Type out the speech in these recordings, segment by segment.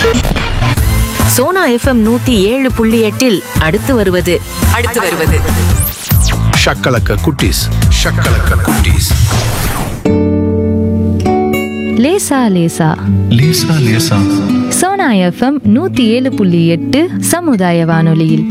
Sona FM நூத்தி ஏழு புள்ளி எட்டில் அடுத்து வருவது அடுத்து வருவது ஷக்கலக்க குட்டீஸ் ஷக்கலக்க குட்டீஸ் லேசா லேசா லேசா லேசா சோனா எஃப்எம் நூத்தி ஏழு புள்ளி எட்டு சமுதாய வானொலியில்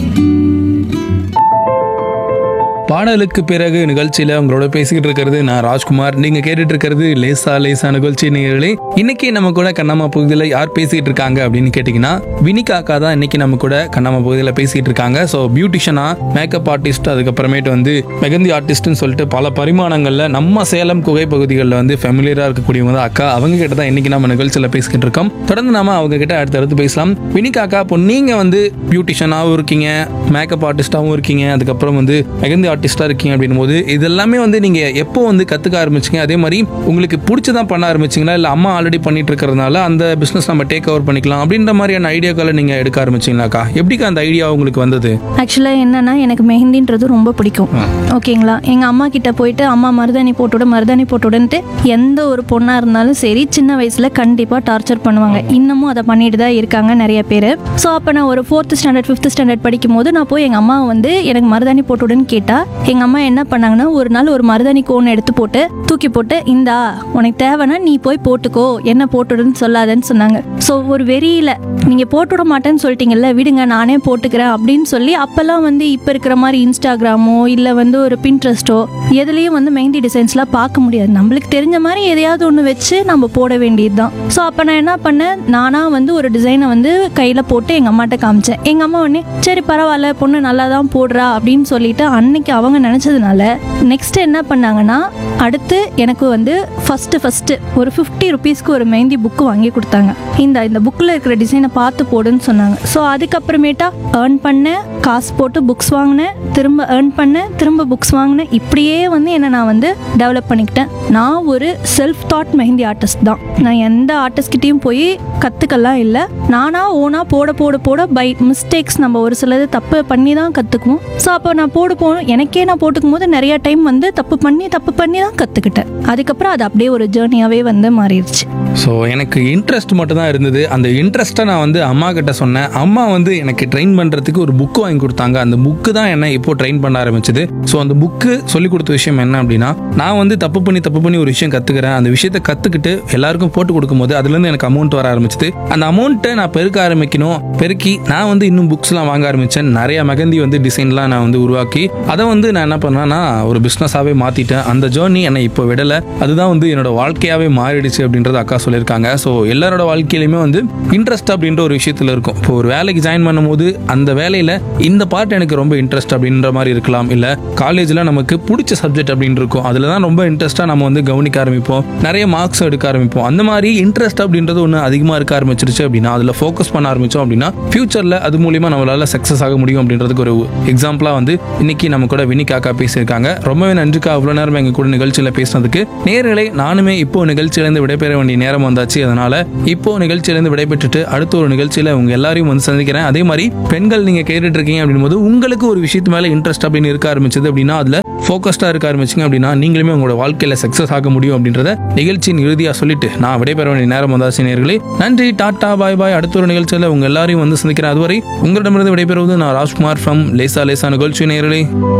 பாடலுக்கு பிறகு நிகழ்ச்சியில உங்களோட பேசிக்கிட்டு இருக்கிறது நான் ராஜ்குமார் நீங்க கேட்டுட்டு இருக்கிறது லேசா லேசா நிகழ்ச்சி நேயர்களே இன்னைக்கு நம்ம கூட கண்ணம்மா பகுதியில் யார் பேசிக்கிட்டு இருக்காங்க அப்படின்னு கேட்டிங்கன்னா வினிகா அக்கா தான் இன்னைக்கு நம்ம கூட கண்ணம்மா பகுதியில் பேசிக்கிட்டு இருக்காங்க ஸோ பியூட்டிஷியனா மேக்கப் ஆர்டிஸ்ட் அதுக்கப்புறமேட்டு வந்து மெகந்தி ஆர்டிஸ்ட்னு சொல்லிட்டு பல பரிமாணங்களில் நம்ம சேலம் குகை பகுதிகளில் வந்து ஃபெமிலியராக இருக்கக்கூடியவங்க தான் அக்கா அவங்க கிட்ட தான் இன்னைக்கு நம்ம நிகழ்ச்சியில் பேசிக்கிட்டு இருக்கோம் தொடர்ந்து நாம அவங்க கிட்ட அடுத்தடுத்து பேசலாம் வினிகா அக்கா இப்போ நீங்க வந்து பியூட்டிஷியனாகவும் இருக்கீங்க மேக்கப் ஆர்டிஸ்டாகவும் இருக்கீங்க அதுக்கப்புறம் வந்து மெகந்தி ஆர்டிஸ்டாக இருக்கீங்க அப்படின்னும் போது இதெல்லாமே வந்து நீங்கள் எப்போ வந்து கற்றுக்க ஆரம்பிச்சிங்க அதே மாதிரி உங்களுக்கு பிடிச்சதான் பண்ண ஆரம்பிச்சிங்களா இல்லை அம்மா ஆல்ரெடி பண்ணிட்டு இருக்கிறதுனால அந்த பிஸ்னஸ் நம்ம டேக் ஓவர் பண்ணிக்கலாம் அப்படின்ற மாதிரியான ஐடியாக்களை நீங்கள் எடுக்க ஆரம்பிச்சிங்களாக்கா எப்படிக்கா அந்த ஐடியா உங்களுக்கு வந்தது ஆக்சுவலாக என்னன்னா எனக்கு மெஹந்தின்றது ரொம்ப பிடிக்கும் ஓகேங்களா எங்கள் அம்மா கிட்ட போயிட்டு அம்மா மருதாணி போட்டுவிட மருதாணி போட்டுவிடுன்ட்டு எந்த ஒரு பொண்ணாக இருந்தாலும் சரி சின்ன வயசில் கண்டிப்பாக டார்ச்சர் பண்ணுவாங்க இன்னமும் அதை பண்ணிட்டு தான் இருக்காங்க நிறைய பேர் ஸோ அப்போ நான் ஒரு ஃபோர்த்து ஸ்டாண்டர்ட் ஃபிஃப்த் ஸ்டாண்டர்ட் படிக்கும் போது நான் போய் எங்கள் அம்மா வந்து எனக்கு மருதாணி போட்டுவிடுன்னு கேட்டால் எங்கள் அம்மா என்ன பண்ணாங்கன்னா ஒரு நாள் ஒரு மருதாணி கோன் எடுத்து போட்டு தூக்கி போட்டு இந்தா உனக்கு தேவைன்னா நீ போய் போட்டுக்கோ என்ன போட்டுடுன்னு சொல்லாதன்னு சொன்னாங்க ஸோ ஒரு வெறியில நீங்கள் போட்டுவிட மாட்டேன்னு சொல்லிட்டீங்கல்ல விடுங்க நானே போட்டுக்கிறேன் அப்படின்னு சொல்லி அப்போல்லாம் வந்து இப்போ இருக்கிற மாதிரி இன்ஸ்டாகிராமோ இல்லை வந்து ஒரு பின்ட்ரெஸ்ட்டோ எதுலேயும் வந்து மெஹந்தி டிசைன்ஸ்லாம் பார்க்க முடியாது நம்மளுக்கு தெரிஞ்ச மாதிரி எதையாவது ஒன்று வச்சு நம்ம போட வேண்டியது தான் ஸோ அப்போ நான் என்ன பண்ணேன் நானாக வந்து ஒரு டிசைனை வந்து கையில் போட்டு எங்கள் அம்மாட்ட காமிச்சேன் எங்கள் அம்மா உடனே சரி பரவாயில்ல பொண்ணு நல்லா தான் போடுறா அப்படின்னு சொல்லிட்டு அன்னைக்கு அவங்க நினச்சதுனால நெக்ஸ்ட் என்ன பண்ணாங்கன்னா அடுத்து எனக்கு வந்து ஃபஸ்ட்டு ஃபஸ்ட்டு ஒரு ஃபிஃப்டி ருபீஸ்க்கு ஒரு மெஹந்தி புக்கு வாங்கி கொடுத்தாங்க இந்த இந்த புக்கில் இருக்கிற டிசைனை பார்த்து போடுன்னு சொன்னாங்க ஸோ அதுக்கப்புறமேட்டா ஏர்ன் பண்ணேன் காசு போட்டு புக்ஸ் வாங்கினேன் திரும்ப ஏர்ன் பண்ணேன் திரும்ப புக்ஸ் வாங்கினேன் இப்படியே வந்து என்னை நான் வந்து டெவலப் பண்ணிக்கிட்டேன் நான் ஒரு செல்ஃப் தாட் மெஹந்தி ஆர்டிஸ்ட் தான் நான் எந்த ஆர்டிஸ்ட்கிட்டையும் போய் கற்றுக்கலாம் இல்லை நானாக ஓனாக போட போட போட பை மிஸ்டேக்ஸ் நம்ம ஒரு சிலது தப்பு பண்ணி தான் கற்றுக்குவோம் ஸோ அப்போ நான் போட போ எனக்கே நான் போட்டுக்கும் போது நிறைய டைம் வந்து தப்பு பண்ணி தப்பு பண்ணி தான் கற்றுக்கிட்டேன் அதுக்கப்புறம் அது அப்படியே ஒரு ஜேர்னியாகவே வந்து மாறிடுச்சு ஸோ எனக்கு இன்ட்ரெஸ்ட் மட்டும் தான் இருந்தது அந்த இன்ட்ரெஸ்ட்டை நான் வந்து அம்மா கிட்ட சொன்னேன் அம்மா வந்து எனக்கு ட்ரெயின் பண்ணுறதுக்கு ஒரு புக்கு வாங்கி கொடுத்தாங்க அந்த புக்கு தான் என்ன இப்போ ட்ரெயின் பண்ண ஆரம்பிச்சது ஸோ அந்த புக்கு சொல்லி கொடுத்த விஷயம் என்ன அப்படின்னா நான் வந்து தப்பு பண்ணி தப்பு பண்ணி ஒரு விஷயம் கற்றுக்கிறேன் அந்த விஷயத்தை கற்றுக்கிட்டு எல்லாருக்கும் போட்டு கொடுக்கும்போது அதுலேருந்து எனக்கு அமௌண்ட் வர ஆரம்பிச்சது அந்த அமௌண்ட்டை நான் பெருக்க ஆரம்பிக்கணும் பெருக்கி நான் வந்து இன்னும் புக்ஸ்லாம் வாங்க ஆரம்பித்தேன் நிறைய மெகந்தி வந்து டிசைன்லாம் நான் வந்து உருவாக்கி அதை வந்து நான் என்ன பண்ணேன்னா ஒரு பிஸ்னஸாகவே மாற்றிட்டேன் அந்த ஜேர்னி என்னை இப்போ விடலை அதுதான் வந்து என்னோட வாழ்க்கையாகவே மாறிடுச்சு அப்படின்றது அக்கா சொல்லியிருக்காங்க ஸோ எல்லாரோட வாழ்க்கையிலுமே வந்து இன்ட்ரெஸ்ட் அப்படின்ற ஒரு விஷயத்தில் இருக்கும் இப்போ ஒரு வேலைக்கு ஜாயின் பண்ணும்போது அந்த வேலையில் இந்த பார்ட் எனக்கு ரொம்ப இன்ட்ரெஸ்ட் அப்படின்ற மாதிரி இருக்கலாம் இல்லை காலேஜில் நமக்கு பிடிச்ச சப்ஜெக்ட் அப்படின்னு இருக்கும் அதில் தான் ரொம்ப இன்ட்ரெஸ்ட்டாக நம்ம வந்து கவனிக்க ஆரம்பிப்போம் நிறைய மார்க்ஸ் எடுக்க ஆரம்பிப்போம் அந்த மாதிரி இன்ட்ரெஸ்ட் அப்படின்றது ஒன்று அதிகமாக இருக்க ஆரம்பிச்சிருச்சு அப்படின்னா அதில் ஃபோக்கஸ் பண்ண ஆரம்பித்தோம் அப்படின்னா ஃபியூச்சரில் அது மூலிமா நம்மளால சக்ஸஸ் ஆக முடியும் அப்படின்றதுக்கு ஒரு எக்ஸாம்பிளாக வந்து இன்னைக்கு நம்ம கூட வினி காக்கா பேசியிருக்காங்க ரொம்பவே நன்றிக்கா அவ்வளோ நேரம் எங்கள் கூட நிகழ்ச்சியில் பேசினதுக்கு நேர்களை நானுமே இப்போ நிகழ்ச்சியிலேருந்து விடைபெற வேண்டிய நேரம் வந்தாச்சு அதனால இப்போ நிகழ்ச்சியிலேருந்து விடைபெற்றுட்டு அடுத்த ஒரு நிகழ்ச்சியில் உங்க எல்லாரையும் வந்து சந்திக்கிறேன் அதே மாதிரி பெண்கள் நீங்க கேட்டுட்டு இருக்கீங்க அப்படின் போது உங்களுக்கு ஒரு விஷயத்து மேல இன்ட்ரெஸ்ட் அப்படின்னு இருக்க ஆரம்பிச்சது அப்படின்னா அதுல ஃபோக்கஸ்டா இருக்க ஆரம்பிச்சிங்க அப்படின்னா நீங்களுமே உங்களோட வாழ்க்கையில சக்ஸஸ் ஆக முடியும் அப்படின்றத நிகழ்ச்சியின் இறுதியா சொல்லிட்டு நான் விடைபெற வேண்டிய நேரம் வந்தாச்சு நேர்களே நன்றி டாடா பாய் பாய் அடுத்த ஒரு நிகழ்ச்சியில் உங்க எல்லாரையும் வந்து சந்திக்கிறேன் அதுவரை உங்களிடமிருந்து விடைபெறுவது நான் ராஜ்குமார் ஃப்ரம் லேசா லேசா நிகழ்ச்சி நேர்களே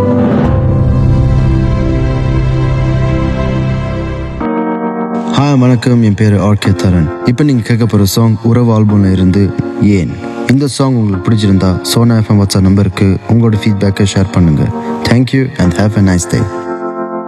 ஹாய் வணக்கம் என் பேர் ஆர்கே தரன் இப்போ நீங்கள் கேட்க போகிற சாங் உறவு ஆல்பம்ல இருந்து ஏன் இந்த சாங் உங்களுக்கு பிடிச்சிருந்தா சோனா எஃப்எம் வாட்ஸ்அப் நம்பருக்கு உங்களோட ஃபீட்பேக்கை ஷேர் பண்ணுங்கள் thank you and have a nice day